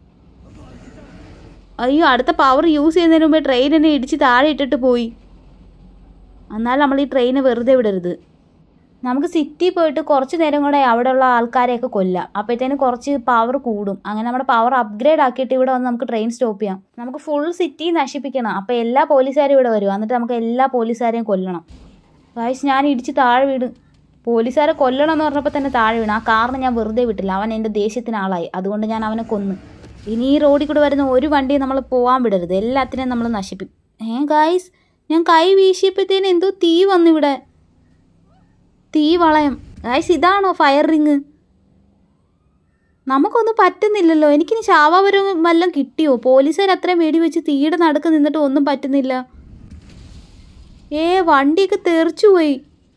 അയ്യോ അടുത്ത പവർ യൂസ് ചെയ്യുന്നതിന് മുമ്പേ ട്രെയിൻ എന്നെ ഇടിച്ച് താഴെ ഇട്ടിട്ട് പോയി എന്നാൽ നമ്മൾ ഈ ട്രെയിന് വെറുതെ വിടരുത് നമുക്ക് സിറ്റി പോയിട്ട് കുറച്ച് നേരം കൂടെ അവിടെയുള്ള ആൾക്കാരെയൊക്കെ കൊല്ലാം അപ്പോഴത്തേനും കുറച്ച് പവർ കൂടും അങ്ങനെ നമ്മുടെ പവർ അപ്ഗ്രേഡ് ആക്കിയിട്ട് ഇവിടെ വന്ന് നമുക്ക് ട്രെയിൻ സ്റ്റോപ്പ് ചെയ്യാം നമുക്ക് ഫുൾ സിറ്റി നശിപ്പിക്കണം അപ്പോൾ എല്ലാ പോലീസുകാരും ഇവിടെ വരും എന്നിട്ട് നമുക്ക് എല്ലാ പോലീസുകാരെയും കൊല്ലണം ഗായ്സ് ഞാൻ ഇടിച്ച് താഴെ വീട് പോലീസുകാരെ കൊല്ലണം എന്ന് പറഞ്ഞപ്പോൾ തന്നെ താഴെ വീണ് ആ കാറിന് ഞാൻ വെറുതെ വിട്ടില്ല അവൻ എൻ്റെ ദേഷ്യത്തിന് ആളായി അതുകൊണ്ട് ഞാൻ അവനെ കൊന്നു ഇനി ഈ റോഡിൽ കൂടെ വരുന്ന ഒരു വണ്ടി നമ്മൾ പോകാൻ വിടരുത് എല്ലാത്തിനെയും നമ്മൾ നശിപ്പിക്കും ഏ ഗായ്സ് ഞാൻ കൈ വീശിയപ്പോഴത്തേനും എന്തോ തീ വന്നു ഇവിടെ തീ വളയം ഗായ്സ് ഇതാണോ ഫയർ റിങ് നമുക്കൊന്നും പറ്റുന്നില്ലല്ലോ എനിക്കിനി ശാവാപരം വല്ലതും കിട്ടിയോ പോലീസുകാർ അത്രയും വെടിവെച്ച് തീയുടെ നടുക്ക് നിന്നിട്ട് ഒന്നും പറ്റുന്നില്ല ഏ വണ്ടിയൊക്കെ തെറിച്ചു പോയി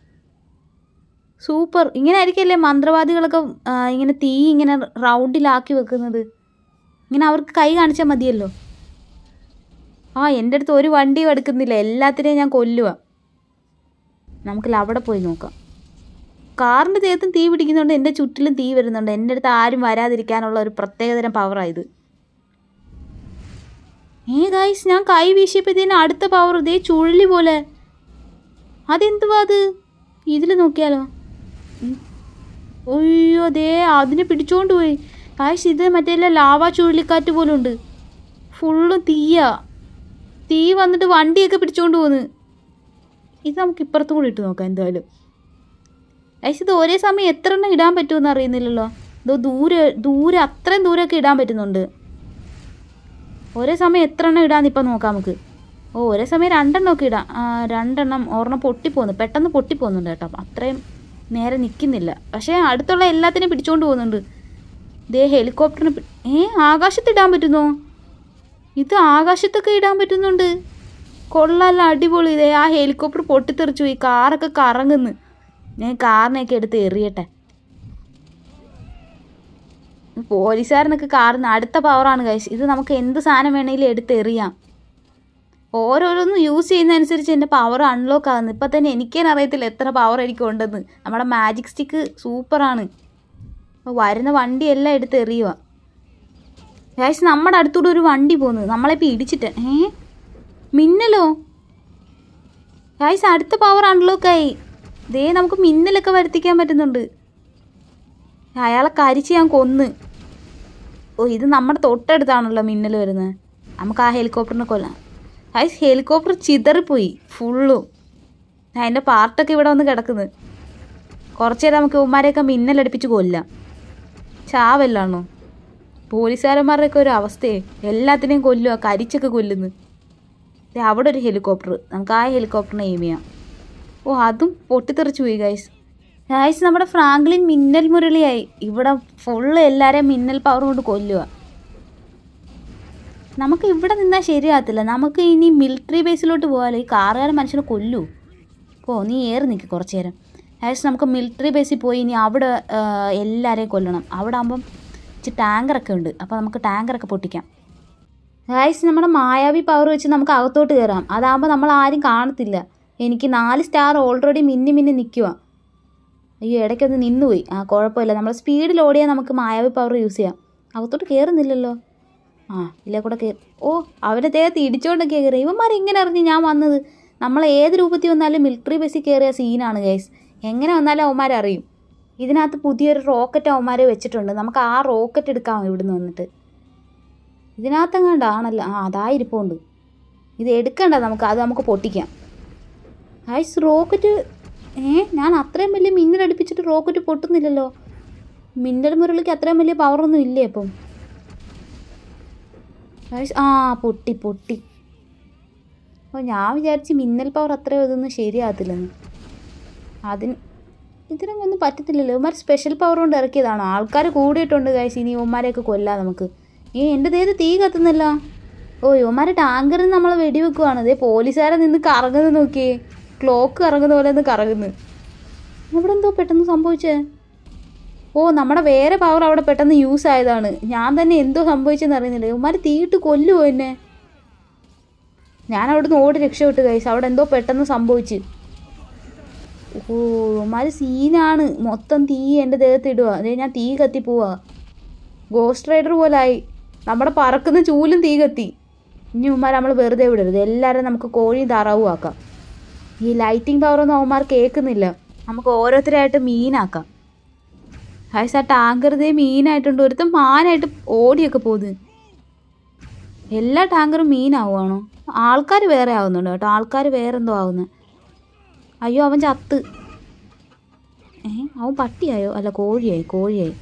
സൂപ്പർ ഇങ്ങനെ ആയിരിക്കല്ലേ മന്ത്രവാദികളൊക്കെ ആ, ഇങ്ങനെ തീ ഇങ്ങനെ റൗണ്ടിലാക്കി വെക്കുന്നത് ഇങ്ങനെ അവർക്ക് കൈ കാണിച്ചാൽ മതിയല്ലോ ആ എൻ്റെ അടുത്ത് ഒരു വണ്ടിയും എടുക്കുന്നില്ല എല്ലാത്തിനെയും ഞാൻ കൊല്ലുക നമുക്ക് അവിടെ പോയി നോക്കാം കാറിൻ്റെ ദേഹത്തും തീ പിടിക്കുന്നുണ്ട് എൻ്റെ ചുറ്റിലും തീ വരുന്നുണ്ട് എൻ്റെ അടുത്ത് ആരും വരാതിരിക്കാനുള്ള ഒരു പ്രത്യേകതരം പവറായത് ഏ ഗൈസ് ഞാൻ കൈ വീശിയപ്പോഴത്തേന് അടുത്ത പവർ ഇതേ ചുഴലി പോലെ അതെന്തുവാ അത് ഇതിൽ നോക്കിയാലോ ഉം. അയ്യോ ദേ അതിനെ പിടിച്ചോണ്ട് പോയി ഗൈസ് ഇത് മറ്റേ ലാവ ചുഴലിക്കാറ്റ് പോലെ ഉണ്ട് ഫുള്ളും തീയാ തീ വന്നിട്ട് വണ്ടിയൊക്കെ പിടിച്ചോണ്ട് പോന്ന് ഇത് നമുക്ക് ഇപ്പുറത്തും കൂടി ഇട്ട് നോക്കാം എന്തായാലും ഐസ് ഇത് ഒരേ സമയം എത്ര എണ്ണം ഇടാൻ പറ്റുമെന്ന് അറിയുന്നില്ലല്ലോ ഇതോ ദൂരെ ദൂരെ അത്രയും ദൂരമൊക്കെ ഇടാൻ പറ്റുന്നുണ്ട് ഒരേ സമയം എത്ര എണ്ണം ഇടാന്ന് ഇപ്പം നോക്കാം നമുക്ക് ഓ ഒരേ സമയം രണ്ടെണ്ണം ഒക്കെ ഇടാം ആ, രണ്ടെണ്ണം ഒരെണ്ണം പൊട്ടിപ്പോന്നു പെട്ടെന്ന് പൊട്ടിപ്പോകുന്നുണ്ട് കേട്ടോ അത്രയും നേരെ നിൽക്കുന്നില്ല പക്ഷേ അടുത്തുള്ള എല്ലാത്തിനെയും പിടിച്ചോണ്ട് പോകുന്നുണ്ട് ദേ ഹെലികോപ്റ്ററിന് പി- ഏ ആകാശത്ത് ഇടാൻ പറ്റുന്നോ ഇത് ആകാശത്തൊക്കെ ഇടാൻ പറ്റുന്നുണ്ട് കൊള്ളാല്ല അടിപൊളി ഇതേ ആ ഹെലികോപ്റ്റർ പൊട്ടിത്തെറിച്ചു പോയി കാറൊക്കെ കറങ്ങുന്നു ഞാൻ കാറിനെയൊക്കെ എടുത്ത് എറിയട്ടെ പോലീസുകാരനൊക്കെ കാറിന് അടുത്ത പവറാണ് കഴിച്ച് ഇത് നമുക്ക് എന്ത് സാധനം വേണമെങ്കിലും എടുത്ത് എറിയാം ഓരോരോന്നും യൂസ് ചെയ്യുന്നതനുസരിച്ച് എൻ്റെ പവർ അൺലോക്ക് ആകുന്നു ഇപ്പം തന്നെ എനിക്കേ അറിയത്തില്ല എത്ര പവർ എനിക്ക് ഉണ്ടെന്ന് നമ്മുടെ മാജിക് സ്റ്റിക്ക് സൂപ്പറാണ് അപ്പോൾ വരുന്ന വണ്ടിയെല്ലാം എടുത്ത് എറിയുക ഗൈസ് നമ്മുടെ അടുത്തൂടെ ഒരു വണ്ടി പോകുന്നു നമ്മളിപ്പോൾ ഇടിച്ചിട്ട് ഏ മിന്നലോ ഗൈസ് അടുത്ത പവർ അൺലോക്കായി ദേ നമുക്ക് മിന്നലൊക്കെ വരുത്തിക്കാൻ പറ്റുന്നുണ്ട് അയാളെ കരിച്ച് ഞാൻ കൊന്ന് ഓ ഇത് നമ്മുടെ തൊട്ടടുത്താണല്ലോ മിന്നൽ വരുന്നത് നമുക്ക് ആ ഹെലികോപ്റ്ററിനെ കൊല്ലാം ഗൈസ് ഹെലികോപ്റ്റർ ചിതറിപ്പോയി ഫുള്ളും അതിൻ്റെ പാർട്ടൊക്കെ ഇവിടെ വന്ന് കിടക്കുന്നത് കുറച്ച് നേരം നമുക്ക് ഉമ്മാരെയൊക്കെ മിന്നലടിപ്പിച്ച് കൊല്ലാം ചാവല്ലാണോ പോലീസുകാരന്മാരുടെയൊക്കെ ഒരു അവസ്ഥയെ എല്ലാത്തിനെയും കൊല്ലുക കരിച്ചൊക്കെ കൊല്ലുന്നു ദേ അവിടെ ഒരു ഹെലികോപ്റ്റർ നമുക്ക് ആ ഹെലികോപ്റ്ററിനെ എയിം ചെയ്യാം ഓ അതും പൊട്ടിത്തെറിച്ചു പോയി ഗൈസ് ഗൈസ് നമ്മുടെ ഫ്രാങ്ക്ലിൻ മിന്നൽ മുരളിയായി ഇവിടെ ഫുള്ള് എല്ലാവരെയും മിന്നൽ പവർ കൊണ്ട് കൊല്ലുക നമുക്ക് ഇവിടെ നിന്നാൽ ശരിയാകത്തില്ല നമുക്ക് ഇനി മിലിറ്ററി ബേസിലോട്ട് പോകാലോ ഈ കാറുകാരൻ മനുഷ്യനെ കൊല്ലൂ പോ നീ ഏറി നിൽക്ക് കുറച്ച് നേരം ഗൈസ് നമുക്ക് മിലിറ്ററി ബേസിൽ പോയി ഇനി അവിടെ ആ, എല്ലാവരെയും കൊല്ലണം അവിടെ ആകുമ്പം ഇച്ചിരി ടാങ്കറൊക്കെ ഉണ്ട് അപ്പോൾ നമുക്ക് ടാങ്കറൊക്കെ പൊട്ടിക്കാം ഗൈസ് നമ്മുടെ മായാവി പവർ വെച്ച് നമുക്ക് അകത്തോട്ട് കയറാം അതാകുമ്പോൾ നമ്മൾ ആരും കാണത്തില്ല എനിക്ക് നാല് സ്റ്റാർ ഓൾറെഡി മിന്നി മിന്നി നിൽക്കുക അയ്യോ ഇടയ്ക്കൊന്ന് നിന്നുപോയി ആ കുഴപ്പമില്ല നമ്മൾ സ്പീഡിൽ ഓടിയാൽ നമുക്ക് മായാവി പവർ യൂസ് ചെയ്യാം അകത്തോട്ട് കയറുന്നില്ലല്ലോ ആ ഇല്ലേ കൂടെ കയറി ഓ അവരെ ദേഹത്ത് ഇടിച്ചോണ്ടൊക്കെ കയറി ഇവന്മാർ ഇങ്ങനെ അറിഞ്ഞ് ഞാൻ വന്നത് നമ്മൾ ഏത് രൂപത്തിൽ വന്നാലും മിലിറ്ററി ബസ്സിൽ കയറിയ സീനാണ് ഗൈസ് എങ്ങനെ വന്നാലും അവന്മാരെ അറിയും ഇതിനകത്ത് പുതിയൊരു റോക്കറ്റ് അവന്മാരെ വെച്ചിട്ടുണ്ട് നമുക്ക് ആ റോക്കറ്റ് എടുക്കാം ഇവിടുന്ന് വന്നിട്ട് ഇതിനകത്തെങ്ങാണ്ടാണല്ലോ ആ അതായിരിപ്പുണ്ട് ഇത് എടുക്കണ്ട നമുക്ക് അത് നമുക്ക് പൊട്ടിക്കാം ഐസ് റോക്കറ്റ് ഏ ഞാൻ അത്രയും വലിയ മിന്നലടിപ്പിച്ചിട്ട് റോക്കറ്റ് പൊട്ടുന്നില്ലല്ലോ മിന്നൽ മുരളിക്ക് അത്രയും വലിയ പവറൊന്നും ഇല്ലേ അപ്പം ഐസ് ആ പൊട്ടി പൊട്ടി അപ്പോൾ ഞാൻ വിചാരിച്ച് മിന്നൽ പവർ അത്രയും ഇതൊന്നും ശരിയാകത്തില്ലെന്ന് അതിന് ഇതിനൊന്നും പറ്റത്തില്ലല്ലോ ഇവന്മാർ സ്പെഷ്യൽ പവർ കൊണ്ട് ഇറക്കിയതാണോ ആൾക്കാർ കൂടിയിട്ടുണ്ട് ഗൈസ് ഇനി ഇവന്മാരെയൊക്കെ കൊല്ലാം നമുക്ക് ഏ എൻ്റെ ദേഹത്ത് തീ കത്തുന്നില്ല ഓ ഇവന്മാരെ ടാങ്കറിൽ നമ്മൾ വെടിവെക്കുവാണ് ഇതേ പോലീസുകാരെ നിന്ന് കറങ്ങുന്നത് നോക്കിയേ ക്ലോക്ക് കറങ്ങുന്ന പോലെ ഒന്ന് കറങ്ങുന്നു അവിടെ എന്തോ പെട്ടെന്ന് സംഭവിച്ചേ ഓ നമ്മുടെ വേറെ പവർ അവിടെ പെട്ടെന്ന് യൂസ് ആയതാണ് ഞാൻ തന്നെ എന്തോ സംഭവിച്ചെന്ന് അറിയുന്നില്ല ഇവന്മാർ തീയിട്ട് കൊല്ലുമോ എന്നെ ഞാൻ അവിടുന്ന് ഓടി രക്ഷപ്പെട്ടു കൈസ് അവിടെ എന്തോ പെട്ടെന്ന് സംഭവിച്ച് ഓ ഇവന്മാർ സീനാണ് മൊത്തം തീ എൻ്റെ ദേഹത്ത് ഇടുക അതേ ഞാൻ തീ കത്തി പോവാ ഗോസ്റ്റ് റൈഡർ പോലായി നമ്മുടെ പറക്കുന്ന ചൂലും തീ കത്തി ഇനി ഉമ്മാർ നമ്മൾ വെറുതെ വിടരുത് എല്ലാവരും നമുക്ക് കോഴിയും താറാവും ആക്കാം ഈ ലൈറ്റിംഗ് പവറൊന്നും അവന്മാർ കേൾക്കുന്നില്ല നമുക്ക് ഓരോരുത്തരായിട്ട് മീനാക്കാം ഹൈസ് ആ ടാങ്കർ ഇതേ മീനായിട്ടുണ്ട് ഒരുത്തം മാനായിട്ട് ഓടിയൊക്കെ പോകുന്നത് എല്ലാ ടാങ്കറും മീനാവുകയാണോ ആൾക്കാർ വേറെ ആവുന്നുണ്ട് കേട്ടോ ആൾക്കാർ വേറെ എന്തോ ആവുന്നത് അയ്യോ അവൻ ചത്ത് ഏ അവൻ പട്ടിയായോ അല്ല കോഴിയായി കോഴിയായി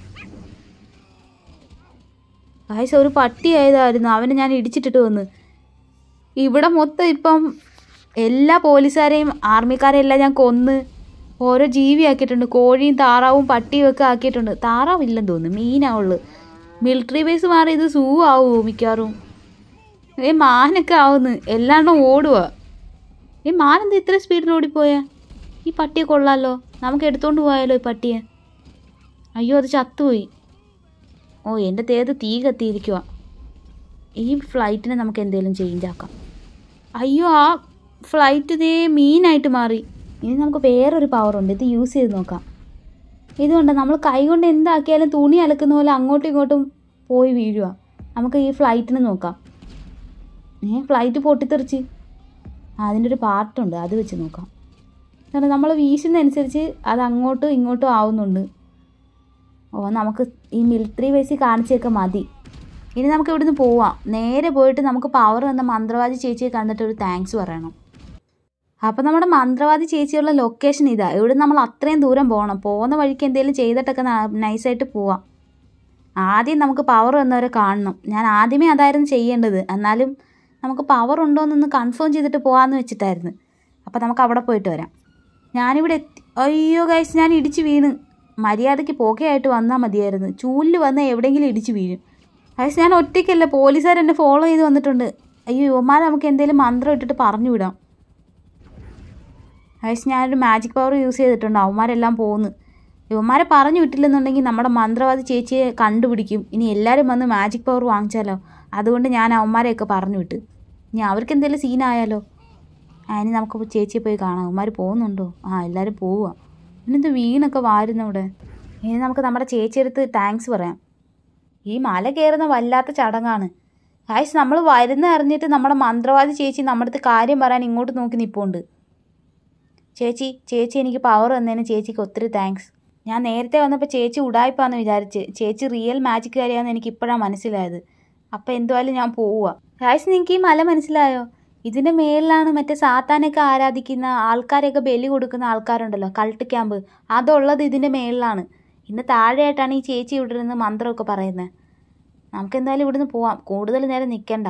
ഗായ്സ് ഒരു പട്ടിയായതായിരുന്നു അവനെ ഞാൻ ഇടിച്ചിട്ടിട്ട് വന്ന് ഇവിടെ മൊത്തം ഇപ്പം എല്ലാ പോലീസുകാരെയും ആർമിക്കാരെയും എല്ലാം ഞാൻ കൊന്ന് ഓരോ ജീവി ആക്കിയിട്ടുണ്ട് കോഴിയും താറാവും പട്ടിയും ഒക്കെ ആക്കിയിട്ടുണ്ട് താറാവില്ലെന്ന് തോന്നുന്നു മീനാവുള്ളു മിലിറ്ററി ബേസ് മാറി ഇത് സൂ ആവുമോ മിക്കവാറും ഏ മാനൊക്കെ ആവുന്നു എല്ലാണ്ടും ഓടുക ഏ മാനെന്താ ഇത്ര സ്പീഡിൽ ഓടിപ്പോയാ ഈ പട്ടിയെ കൊള്ളാലോ നമുക്ക് എടുത്തോണ്ട് പോയാലോ ഈ പട്ടിയെ അയ്യോ അത് ചത്തുപോയി ഓ എൻ്റെ തേത് തീ കത്തിയിരിക്കുക ഈ ഫ്ലൈറ്റിനെ നമുക്ക് എന്തെങ്കിലും ചേഞ്ച് ആക്കാം അയ്യോ ആ ഫ്ലൈറ്റ് ഇതേ മീനായിട്ട് മാറി ഇനി നമുക്ക് വേറൊരു പവറുണ്ട് ഇത് യൂസ് ചെയ്ത് നോക്കാം ഇതുകൊണ്ട് നമ്മൾ കൈ കൊണ്ട് എന്താക്കിയാലും തുണി അലക്കുന്ന പോലെ അങ്ങോട്ടും ഇങ്ങോട്ടും പോയി വീഴുക നമുക്ക് ഈ ഫ്ലൈറ്റിന് നോക്കാം ഏ ഫ്ലൈറ്റ് പൊട്ടിത്തെറിച്ച് ആ, അതിൻ്റെ ഒരു പാർട്ടുണ്ട് അത് വെച്ച് നോക്കാം കാരണം നമ്മൾ വീശുന്നതനുസരിച്ച് അത് അങ്ങോട്ടും ഇങ്ങോട്ടും ആവുന്നുണ്ട് ഓ നമുക്ക് ഈ മിലിറ്ററി ബേസിൽ കാണിച്ചൊക്കെ മതി ഇനി നമുക്ക് ഇവിടുന്ന് പോവാം നേരെ പോയിട്ട് നമുക്ക് പവർ എന്ന മന്ത്രവാദി ചേച്ചിയെ കണ്ടിട്ട് ഒരു താങ്ക്സ് പറയണം അപ്പം നമ്മുടെ മന്ത്രവാദി ചേച്ചിയുള്ള ലൊക്കേഷൻ ഇതാ ഇവിടെ നമ്മൾ അത്രയും ദൂരം പോകണം പോകുന്ന വഴിക്ക് എന്തെങ്കിലും ചെയ്തിട്ടൊക്കെ ന- നൈസായിട്ട് പോവാം ആദ്യം നമുക്ക് പവർ വന്നവരെ കാണണം ഞാൻ ആദ്യമേ അതായിരുന്നു ചെയ്യേണ്ടത് എന്നാലും നമുക്ക് പവർ ഉണ്ടോ എന്നൊന്ന് കൺഫേം ചെയ്തിട്ട് പോകാമെന്ന് വെച്ചിട്ടായിരുന്നു അപ്പം നമുക്ക് അവിടെ പോയിട്ട് വരാം ഞാനിവിടെ എത്തി അയ്യോ ഗൈസ് ഞാൻ ഇടിച്ച് വീണ് മര്യാദയ്ക്ക് പോകെയായിട്ട് വന്നാൽ മതിയായിരുന്നു ചൂലിൽ വന്ന് എവിടെയെങ്കിലും ഇടിച്ച് വീഴും ഗൈസ് ഞാൻ ഒറ്റയ്ക്കല്ല പോലീസുകാർ എന്നെ ഫോളോ ചെയ്ത് വന്നിട്ടുണ്ട് അയ്യോ യുവമാരെ നമുക്ക് എന്തെങ്കിലും മന്ത്രം ഇട്ടിട്ട് പറഞ്ഞു വിടാം ഗൈസ് ഞാനൊരു മാജിക് പവർ യൂസ് ചെയ്തിട്ടുണ്ട് അവന്മാരെല്ലാം പോകുന്നു ഇവന്മാരെ പറഞ്ഞു വിട്ടില്ലെന്നുണ്ടെങ്കിൽ നമ്മുടെ മന്ത്രവാദി ചേച്ചിയെ കണ്ടുപിടിക്കും ഇനി എല്ലാവരും വന്ന് മാജിക് പവർ വാങ്ങിച്ചാലോ അതുകൊണ്ട് ഞാൻ അവന്മാരെയൊക്കെ പറഞ്ഞു വിട്ട് ഇനി അവർക്ക് എന്തെങ്കിലും സീനായാലോ ആ ഇനി നമുക്ക് ചേച്ചിയെ പോയി കാണാം അവന്മാർ പോകുന്നുണ്ടോ ആ എല്ലാവരും പോവുക ഇന്നെന്ത് വീണൊക്കെ വാരുന്നു ഇവിടെ ഇനി നമുക്ക് നമ്മുടെ ചേച്ചിയെടുത്ത് താങ്ക്സ് പറയാം ഈ മല കയറുന്ന വല്ലാത്ത ചടങ്ങാണ് ഗായ്സ് നമ്മൾ വരുന്ന അറിഞ്ഞിട്ട് നമ്മുടെ മന്ത്രവാദി ചേച്ചി നമ്മുടെ അടുത്ത് കാര്യം പറയാൻ ഇങ്ങോട്ട് നോക്കി നിൽപ്പുണ്ട് ചേച്ചി ചേച്ചി എനിക്ക് പവർ തന്നതിന് ചേച്ചിക്ക് ഒത്തിരി താങ്ക്സ് ഞാൻ നേരത്തെ വന്നപ്പോൾ ചേച്ചി ഉടായ്പാന്ന് വിചാരിച്ച് ചേച്ചി റിയൽ മാജിക് കാര്യമാണെന്ന് എനിക്ക് ഇപ്പോഴാണ് മനസ്സിലായത് അപ്പോൾ എന്തുവായാലും ഞാൻ പോവുക ഗായ്സ് നിങ്ങൾക്ക് ഈ മല മനസ്സിലായോ ഇതിൻ്റെ മേളിലാണ് മറ്റേ സാത്താനൊക്കെ ആരാധിക്കുന്ന ആൾക്കാരെയൊക്കെ ബലി കൊടുക്കുന്ന ആൾക്കാരുണ്ടല്ലോ കൾട്ട് ക്യാമ്പ് അതുള്ളത് ഇതിൻ്റെ മേളിലാണ് ഇന്ന് താഴെയായിട്ടാണ് ഈ ചേച്ചി ഇവിടെ നിന്ന് മന്ത്രമൊക്കെ പറയുന്നത് നമുക്ക് എന്തായാലും ഇവിടുന്ന് പോവാം കൂടുതൽ നേരം നിൽക്കണ്ട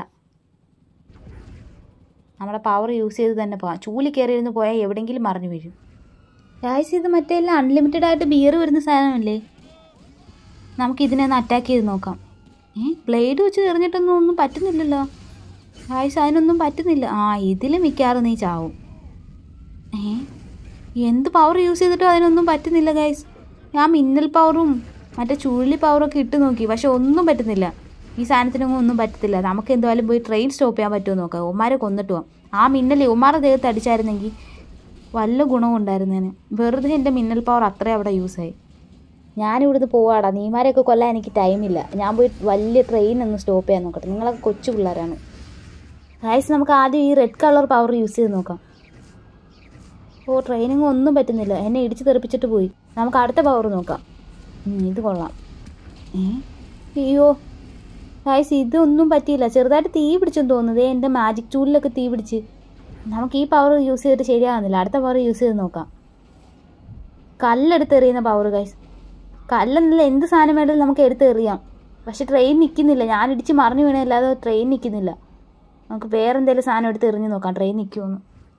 നമ്മുടെ പവർ യൂസ് ചെയ്ത് തന്നെ പോവാം ചൂലി കയറിയിരുന്ന് പോയാൽ എവിടെയെങ്കിലും മറിഞ്ഞു വീഴും ഗായ്സ് ഇത് മറ്റേ എല്ലാം അൺലിമിറ്റഡ് ആയിട്ട് ബിയർ വരുന്ന സാധനമല്ലേ നമുക്ക് ഇതിനെ ഒന്ന് അറ്റാക്ക് ചെയ്ത് നോക്കാം ഏ ബ്ലേഡ് വെച്ച് എറിഞ്ഞിട്ടൊന്നും ഒന്നും പറ്റുന്നില്ലല്ലോ ഗായ്സ് അതിനൊന്നും പറ്റുന്നില്ല ആ ഇതിൽ മിക്കാറും നീ ചാവും ഏ എന്ത് പവർ യൂസ് ചെയ്തിട്ടും അതിനൊന്നും പറ്റുന്നില്ല ഗൈസ് ഞാൻ മിന്നൽ പവറും മറ്റേ ചുഴലി പവറൊക്കെ ഇട്ട് നോക്കി പക്ഷെ ഒന്നും പറ്റുന്നില്ല ഈ സാധനത്തിനൊന്നും ഒന്നും പറ്റത്തില്ല നമുക്ക് എന്തായാലും പോയി ട്രെയിൻ സ്റ്റോപ്പ് ചെയ്യാൻ പറ്റുമോ നോക്കാം ഉമ്മാരെ കൊന്നിട്ട് പോവാം ആ മിന്നൽ ഉമ്മാരെ ദേഹത്ത് അടിച്ചായിരുന്നെങ്കിൽ വല്ല ഗുണവും ഉണ്ടായിരുന്നേന് വെറുതെ എൻ്റെ മിന്നൽ പവർ അത്രയും അവിടെ യൂസായി ഞാനിവിടുന്ന് പോവാടാ നീമാരെയൊക്കെ കൊല്ലാൻ എനിക്ക് ടൈമില്ല ഞാൻ പോയി വലിയ ട്രെയിൻ ഒന്ന് സ്റ്റോപ്പ് ചെയ്യാൻ നോക്കട്ടെ നിങ്ങളൊക്കെ കൊച്ചു പിള്ളേരാണ് ഗൈസ് നമുക്ക് ആദ്യം ഈ റെഡ് കളർ പവർ യൂസ് ചെയ്ത് നോക്കാം ഓ ട്രെയിനിങ് ഒന്നും പറ്റുന്നില്ല എന്നെ ഇടിച്ച് തെറിപ്പിച്ചിട്ട് പോയി നമുക്ക് അടുത്ത പവർ നോക്കാം ഉം, ഇത് കൊള്ളാം ഏ അയ്യോ ഗൈസ് ഇതൊന്നും പറ്റിയില്ല ചെറുതായിട്ട് തീ പിടിച്ചെന്ന് തോന്നുന്നത് എൻ്റെ മാജിക് ചൂലിലൊക്കെ തീ പിടിച്ച് നമുക്ക് ഈ പവർ യൂസ് ചെയ്തിട്ട് ശരിയാകുന്നില്ല അടുത്ത പവർ യൂസ് ചെയ്ത് നോക്കാം കല്ലെടുത്ത് എറിയുന്ന പവർ ഗൈസ് കല്ലെന്നല്ല എന്ത് സാധനം വേണമെങ്കിലും നമുക്ക് എടുത്ത് എറിയാം പക്ഷെ ട്രെയിൻ നിൽക്കുന്നില്ല ഞാൻ ഇടിച്ച് മറിഞ്ഞു വീണല്ലാതെ ട്രെയിൻ നിൽക്കുന്നില്ല നമുക്ക് വേറെ എന്തെങ്കിലും സാധനം എടുത്ത് എറിഞ്ഞ് നോക്കാം ട്രെയിൻ നിൽക്കുമെന്ന്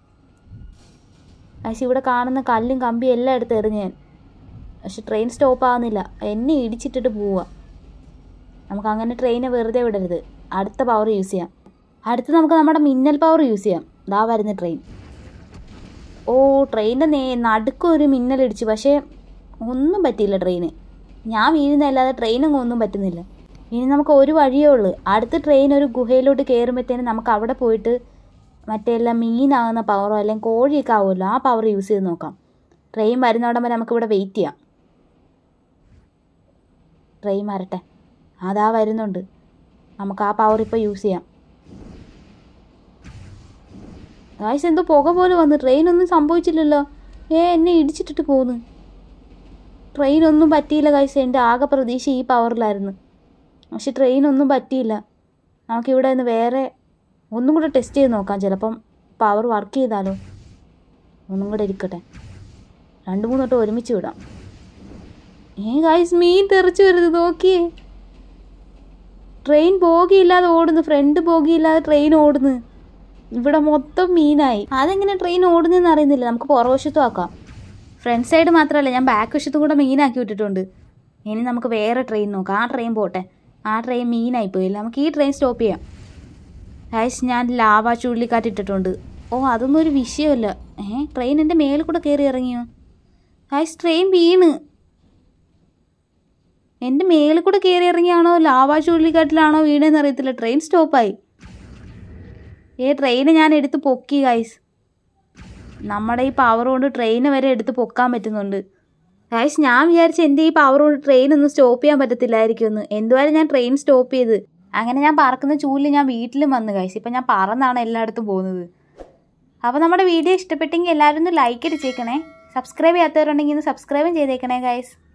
പക്ഷെ ഇവിടെ കാണുന്ന കല്ലും കമ്പിയും എല്ലാം എടുത്ത് എറിഞ്ഞ് ഞാൻ പക്ഷെ ട്രെയിൻ സ്റ്റോപ്പ് ആവുന്നില്ല എന്നെ ഇടിച്ചിട്ടിട്ട് പോവുക നമുക്ക് അങ്ങനെ ട്രെയിനെ വെറുതെ വിടരുത് അടുത്ത പവർ യൂസ് ചെയ്യാം അടുത്ത് നമുക്ക് നമ്മുടെ മിന്നൽ പവർ യൂസ് ചെയ്യാം ദാ വരുന്ന ട്രെയിൻ ഓ ട്രെയിനിൻ്റെ നേ നടുക്കും ഒരു മിന്നലിടിച്ചു പക്ഷേ ഒന്നും പറ്റിയില്ല ട്രെയിന് ഞാൻ വീഴുന്നതല്ലാതെ ട്രെയിനൊന്നും ഒന്നും പറ്റുന്നില്ല ഇനി നമുക്ക് ഒരു വഴിയേ ഉള്ളൂ അടുത്ത ട്രെയിൻ ഒരു ഗുഹയിലോട്ട് കയറുമ്പോഴത്തേനും നമുക്ക് അവിടെ പോയിട്ട് മറ്റേ എല്ലാം മീനാകുന്ന പവറോ അല്ലെങ്കിൽ കോഴിയൊക്കെ ആവുമല്ലോ ആ പവർ യൂസ് ചെയ്ത് നോക്കാം ട്രെയിൻ വരുന്നവിടം വരെ നമുക്കിവിടെ വെയിറ്റ് ചെയ്യാം ട്രെയിൻ വരട്ടെ അതാ വരുന്നുണ്ട് നമുക്ക് ആ പവർ ഇപ്പോൾ യൂസ് ചെയ്യാം ഗായ്സ് എന്തോ പുക പോലെ വന്നു ട്രെയിനൊന്നും സംഭവിച്ചില്ലല്ലോ ഏ എന്നെ ഇടിച്ചിട്ടിട്ട് പോന്ന് ട്രെയിനൊന്നും പറ്റിയില്ല ഗായ്സ് എൻ്റെ ആകെ പ്രതീക്ഷ ഈ പവറിലായിരുന്നു പക്ഷെ ട്രെയിനൊന്നും പറ്റിയില്ല നമുക്കിവിടെ നിന്ന് വേറെ ഒന്നും കൂടെ ടെസ്റ്റ് ചെയ്ത് നോക്കാം ചിലപ്പം പവർ വർക്ക് ചെയ്താലോ ഒന്നും കൂടെ ഇരിക്കട്ടെ രണ്ട് മൂന്ന് തൊട്ട് ഒരുമിച്ച് വിടാം ഏ ഗായ്സ് മീൻ തെറിച്ച് വരുന്നത് നോക്കിയേ ട്രെയിൻ ബോഗിയില്ലാതെ ഓടുന്നു ഫ്രണ്ട് ബോഗിയില്ലാതെ ട്രെയിൻ ഓടുന്നു ഇവിടെ മൊത്തം മീനായി അതെങ്ങനെ ട്രെയിൻ ഓടുന്നതെന്ന് അറിയുന്നില്ല നമുക്ക് പുറവശത്തും ആക്കാം ഫ്രണ്ട് സൈഡ് മാത്രമല്ല ഞാൻ ബാക്ക് വശത്തും കൂടെ മീനാക്കി വിട്ടിട്ടുണ്ട് ഇനി നമുക്ക് വേറെ ട്രെയിൻ നോക്കാം ആ ട്രെയിൻ പോട്ടെ ആ ട്രെയിൻ മീനായി പോയില്ല നമുക്ക് ഈ ട്രെയിൻ സ്റ്റോപ്പ് ചെയ്യാം ഗൈസ് ഞാൻ ലാവ ചുഴലിക്കാറ്റ് ഇട്ടിട്ടുണ്ട് ഓ അതൊന്നും ഒരു വിഷയമല്ല ഏ ട്രെയിൻ എൻ്റെ മേളിൽ കൂടെ കയറി ഇറങ്ങിയോ ഗൈസ് ട്രെയിൻ വീണ് എൻ്റെ മേളിൽ കൂടെ കയറി ഇറങ്ങിയാണോ ലാവ ചുഴലിക്കാറ്റിലാണോ വീണെന്ന് അറിയത്തില്ല ട്രെയിൻ സ്റ്റോപ്പായി ഏ ട്രെയിന് ഞാൻ എടുത്ത് പൊക്കി ഗൈസ് നമ്മുടെ ഈ പവർ കൊണ്ട് ട്രെയിന് വരെ എടുത്ത് പൊക്കാൻ പറ്റുന്നുണ്ട് ഗൈസ് ഞാൻ വിചാരിച്ച എൻ്റെ ഈ പവർ കൊണ്ട് ട്രെയിൻ ഒന്നും സ്റ്റോപ്പ് ചെയ്യാൻ പറ്റത്തില്ലായിരിക്കും എന്ന് എന്തുവരെ ഞാൻ ട്രെയിൻ സ്റ്റോപ്പ് ചെയ്ത് അങ്ങനെ ഞാൻ പറക്കുന്ന ചൂലിൽ ഞാൻ വീട്ടിലും വന്നു ഗൈസ് ഇപ്പം ഞാൻ പറന്നാണ് എല്ലായിടത്തും പോകുന്നത് അപ്പോൾ നമ്മുടെ വീഡിയോ ഇഷ്ടപ്പെട്ടെങ്കിൽ എല്ലാവരും ഒന്ന് ലൈക്ക് അടിച്ചേക്കണേ സബ്സ്ക്രൈബ് ചെയ്യാത്തവരുണ്ടെങ്കിൽ ഒന്ന് സബ്സ്ക്രൈബും ചെയ്തേക്കണേ ഗൈസ്